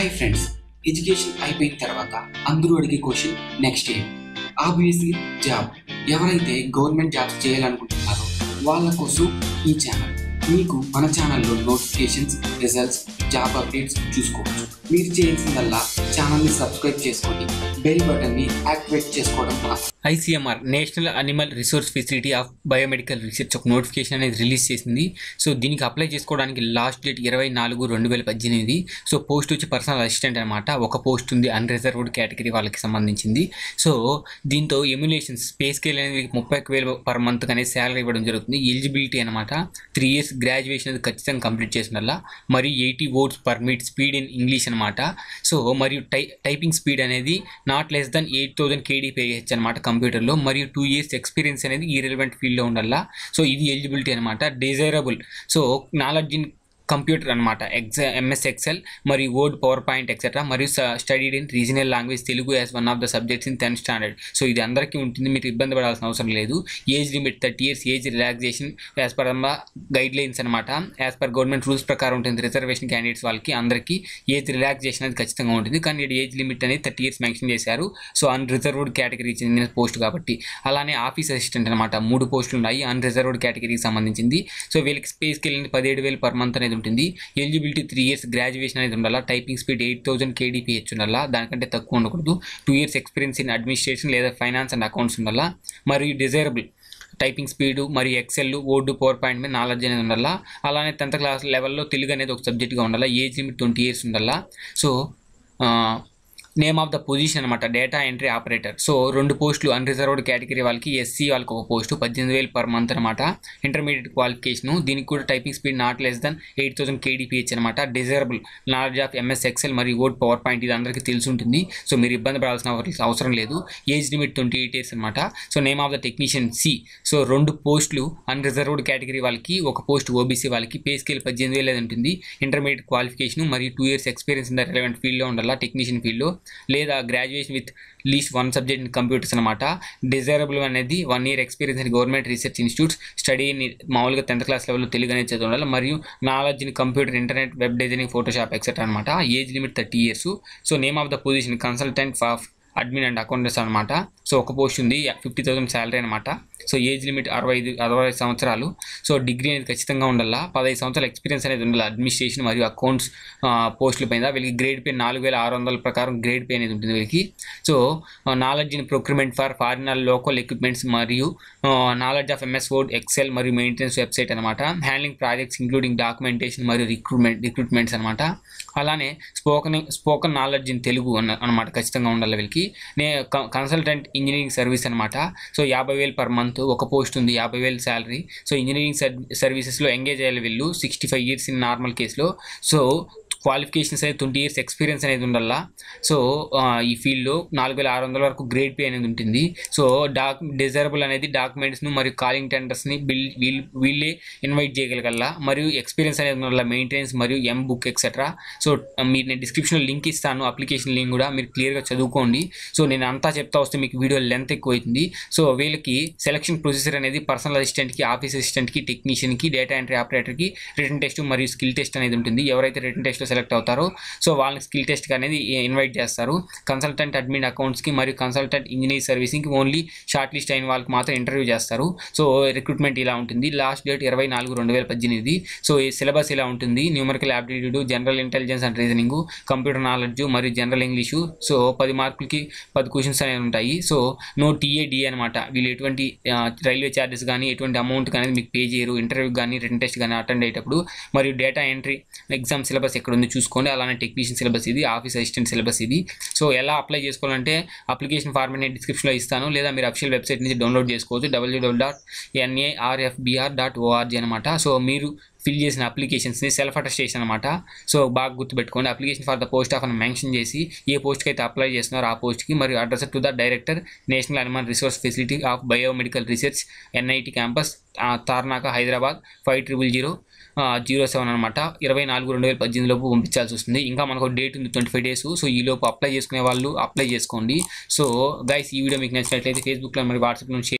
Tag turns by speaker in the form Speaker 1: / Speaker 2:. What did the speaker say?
Speaker 1: hi friends education అయిపోయిన తర్వాత అందరూ అడిగే question next year obviously job ఎవరైతే గవర్నమెంట్ జాబ్స్ చేయాలనుకుంటున్నారో వాళ్ళ కోసం ఈ ఛానల్ మీకు మన ఛానల్లో నోటిఫికేషన్స్ రిజల్ట్స్ జాబ్ అప్డేట్స్ చూసుకోవచ్చు మీరు చేయాల్సిందల్లా ఛానల్ని సబ్స్క్రైబ్ చేసుకోండి బెల్ బటన్ని యాక్టివేట్ చేసుకోవడం మాత్రం
Speaker 2: ICMR national animal resource facility of biomedical research ఒక నోటిఫికేషన్ అనేది రిలీజ్ చేసింది సో దీనికి అప్లై చేసుకోవడానికి లాస్ట్ డేట్ ఇరవై నాలుగు రెండు వేల పద్దెనిమిది సో పోస్ట్ వచ్చి పర్సనల్ అసిస్టెంట్ అనమాట ఒక పోస్ట్ ఉంది అన్రిజర్వ్డ్ కేటగిరీ వాళ్ళకి సంబంధించింది సో దీంతో ఎమ్యులేషన్స్ పే స్కేల్ అనేది ముప్పై ఒక్క వేలు పర్ మంత్ అనేది శాలరీ ఇవ్వడం జరుగుతుంది ఎలిజిబిలిటీ అనమాట త్రీ ఇయర్స్ గ్రాడ్యుయేషన్ అనేది ఖచ్చితంగా కంప్లీట్ చేసిన వల్ల మరియు eighty words per minute speed in English అనమాట సో మరియు టై టైపింగ్ స్పీడ్ అనేది not less than eight thousand KDPH అనమాట కంప్యూటర్లో మరియు టూ ఇయర్స్ ఎక్స్పీరియన్స్ అనేది ఈ రిలవెంట్ ఫీల్డ్లో ఉండాలా సో ఇది ఎలిజిబిలిటీ అనమాట desirable so knowledge in computer అనమాట ఎగ్జా ఎంఎస్ ఎక్సెల్ మరియు వర్డ్ పవర్ పాయింట్ ఎక్సెట్రా మరియు studied in regional language Telugu as one of the subjects in tenth standard so ఇది అందరికీ ఉంటుంది మీరు ఇబ్బంది పడాల్సిన అవసరం లేదు age limit thirty years age relaxation as per guidelines అనమాట యాజ్ పర్ గవర్నమెంట్ రూల్స్ ప్రకారం ఉంటుంది రిజర్వేషన్ క్యాండిడేట్స్ వాళ్ళకి అందరికీ ఏజ్ రిలాక్సేషన్ అనేది ఖచ్చితంగా ఉంటుంది కానీ ఇక్కడ ఏజ్ లిమిట్ అనేది థర్టీ ఇయర్స్ మెన్షన్ చేశారు సో అన్ రిజర్వ్డ్ కేటగిరీ చెందిన పోస్ట్ కాబట్టి అలానే ఆఫీస్ అసిస్టెంట్ అనమాట మూడు పోస్టులు ఉన్నాయి అన్ రిజర్వ్డ్ కేటగిరీకి సంబంధించింది సో వీళ్ళకి స్పేస్కి వెళ్ళింది పదిహేడు వేలు పర్ మంత్ అనేది ఉంటుంది ఎలిజిబిలిటీ త్రీ ఇయర్స్ గ్రాడ్యుయేషన్ అనేది ఉండాలా typing speed eight thousand KDPH ఉండాలా దానికంటే తక్కువ ఉండకూడదు two years experience in administration లేదా ఫైనాన్స్ అండ్ అకౌంట్స్ ఉండాలా మరియు డిజైరబుల్ టైపింగ్ స్పీడ్ మరియు ఎక్సెల్ వర్డ్ పవర్ పాయింట్ మీద నాలెడ్జ్ అనేది ఉండాలా అలానే టెన్త్ క్లాస్ లెవెల్లో తెలుగు అనేది ఒక సబ్జెక్ట్గా ఉండాలా ఏజ్ లిమిట్ ట్వంటీ ఇయర్స్ ఉండాలా so name of the position అనమాట డేటా ఎంట్రీ ఆపరేటర్ సో రెండు పోస్టులు అన్రిజర్వ్డ్ కేటగిరీ వాళ్ళకి ఎస్సీ వాళ్ళకి ఒక పోస్టు పద్దెనిమిది వేలు పర్ మంత్ అనమాట ఇంటర్మీడియట్ క్వాలిఫికేషన్ దీనికి కూడా typing speed not less than eight thousand KDPH అనమాట desirable knowledge of MS Excel మరియు వర్డ్ పవర్ పాయింట్ ఇది అందరికీ తెలిసి ఉంటుంది సో మీరు ఇబ్బంది పడాల్సిన అవసరం- అవసరం లేదు age limit twenty eight years అనమాట so name of the technician C so రెండు పోస్టులు అన్రిజర్వ్డ్ కేటగిరీ వాళ్ళకి ఒక పోస్ట్ ఓబీసీ వాళ్ళకి పే స్కేల్ పద్దెనిమిది వేలు ఉంటుంది ఇంటర్మీడియట్ క్వాలిఫికేషన్ మరియు two years experience in the relevant ఫీల్డ్లో ఉండాలా టెక్నీషియన్ ఫీల్డ్లో లేదా graduation with least one subject in computers అనమాట డిజైరబుల్ అనేది one year experience in government research institutes study మామూలుగా టెన్త్ క్లాస్ లెవెల్లో తెలుగు అనేది చదివి ఉండాలి మరియు knowledge in computer internet web designing Photoshop etcetera అనమాట age limit thirty years so name of the position consultant of admin and accountants అనమాట so ఒక post ఉంది ఫిఫ్టీ థౌసండ్ శాలరీ అనమాట సో ఏజ్ లిమిట్ అరవై ఐదు అరవై ఐదు సంవత్సరాలు సో డిగ్రీ అనేది ఖచ్చితంగా ఉండాలా పదహైదు సంవత్సరాల ఎక్స్పీరియన్స్ అనేది ఉండాలి అడ్మినిస్ట్రేషన్ మరియు అకౌంట్స్ పోస్టుల పైన వీళ్ళకి గ్రేడ్ పే నాలుగు వేల ఆరు వందల ప్రకారం గ్రేడ్ పే అనేది ఉంటుంది వీళ్ళకి so knowledge in procurement for foreigner local equipments మరియు knowledge of MS word Excel మరియు మెయింటెనెన్స్ వెబ్సైట్ అనమాట హ్యాండ్లింగ్ ప్రాజెక్ట్స్ ఇంక్లూడింగ్ డాక్యుమెంటేషన్ మరియు రిక్రూట్మెంట్ రిక్రూట్మెంట్స్ అనమాట అలానే spoken spoken knowledge in Telugu అన్న అనమాట ఖచ్చితంగా ఉండాలి వీళ్ళకి నే కన్సల్టెంట్ ఇంజనీరింగ్ సర్వీస్ అనమాట సో యాభై వేలు పర్ మంత్ ఒక పోస్ట్ ఉంది యాభై వేలు శాలరీ సో ఇంజనీరింగ్ సర్ సర్వీసెస్లో ఎంగేజ్ అయ్యాలి వీళ్ళు sixty five years in normal కేసులో సో క్వాలిఫికేషన్స్ అనేది ట్వంటీ ఇయర్స్ ఎక్స్పీరియన్స్ అనేది ఉండాలా సో ఆ, ఈ ఫీల్డ్లో నాలుగు వేల ఆరు వందల వరకు గ్రేడ్ పే అనేది ఉంటుంది సో డాక్ డిజైరబుల్ అనేది డాక్యుమెంట్స్ను మరియు కాలింగ్ టెండర్స్ని బిల్ వీల్ వీళ్ళే ఇన్వైట్ చేయగలగల్లా మరియు ఎక్స్పీరియన్స్ అనేది ఉండాలి మెయింటెనెన్స్ మరియు ఎం బుక్ ఎక్సెట్రా సో మీరు నేను డిస్క్రిప్షన్లో లింక్ ఇస్తాను అప్లికేషన్ లింక్ కూడా మీరు క్లియర్గా చదువుకోండి సో నేను అంతా చెప్తా వస్తే మీకు వీడియో లెంత్ ఎక్కువ అవుతుంది సో వీళ్ళకి సెలక్షన్ ప్రొసీజర్ అనేది పర్సనల్ అసిస్టెంట్కి ఆఫీస్ అసిస్టెంట్కి టెక్నీషియన్కి డేటా ఎంట్రీ ఆపరేటర్కి రిటర్న్ టెస్ట్ మరియు స్కిల్ టెస్ట్ అనేది ఉంటుంది ఎవరైతే రిటర్న్ టెస్ట్లో సెలెక్ట్ అవుతారో సో వాళ్ళని స్కిల్ టెస్ట్ అనేది ఇన్వైట్ చేస్తారు కన్సల్టెంట్ అడ్మిన్ అకౌంట్స్కి మరియు కన్సల్టెంట్ ఇంజనీర్ సర్వీసింగ్కి ఓన్లీ షార్ట్ లిస్ట్ అయిన వాళ్ళకి మాత్రం ఇంటర్వ్యూ చేస్తారు సో రిక్రూట్మెంట్ ఇలా ఉంటుంది లాస్ట్ డేట్ ఇరవై నాలుగు రెండు వేల పద్దెనిమిది సో ఈ సిలబస్ ఇలా ఉంటుంది numerical aptitude general intelligence and reasoning computer knowledge మరియు జనరల్ ఇంగ్లీషు సో పది మార్కులకి పది క్వశ్చన్స్ అనేవి ఉంటాయి సో నో టీఏ అనమాట వీళ్ళు ఎటువంటి ఆ, రైల్వే ఛార్జెస్ కానీ ఎటువంటి అమౌంట్ కానీ మీకు పే చేయరు ఇంటర్వ్యూ కానీ రిటర్న్ టెస్ట్ కానీ అటెండ్ అయ్యేటప్పుడు మరియు డేటా ఎంట్రీ ఎగ్జామ్ సిలబస్ ఎక్కడ ఉందో చూసుకోండి అలానే టెక్నీషియన్ సిలబస్ ఇది ఆఫీస్ అసిస్టెంట్ సిలబస్ ఇది సో ఎలా అప్లై చేసుకోవాలంటే అప్లికేషన్ ఫార్మ్ నేను డిస్క్రిప్షన్లో ఇస్తాను లేదా మీరు అఫిషియల్ వెబ్సైట్ నుంచి డౌన్లోడ్ చేసుకోవచ్చు WWW dot NARFBR dot ORG అనమాట సో మీరు ఫిల్ చేసిన అప్లికేషన్స్ని సెల్ఫ్ అటెస్టేషన్ అనమాట సో బాగా గుర్తుపెట్టుకోండి application for the post of అని మెన్షన్ చేసి ఏ పోస్ట్కి అయితే అప్లై చేస్తున్నారో ఆ పోస్ట్కి మరియు address to the director national animal resource facility of biomedical research NIT campus Tarnaka Hyderabad five triple zero zero seven అనమాట ఇరవై నాలుగు రెండు వేల పద్దెనిమిది లోపు పంపించాల్సి వస్తుంది ఇంకా మనకు డేట్ ఉంది ట్వంటీ ఫైవ్ డేస్ సో ఈ లోపు అప్లై చేసుకునే వాళ్ళు అప్లై చేసుకోండి సో గైస్ ఈ వీడియో మీకు నచ్చినట్లయితే ఫేస్బుక్లో మరియు వాట్సాప్లో షేర్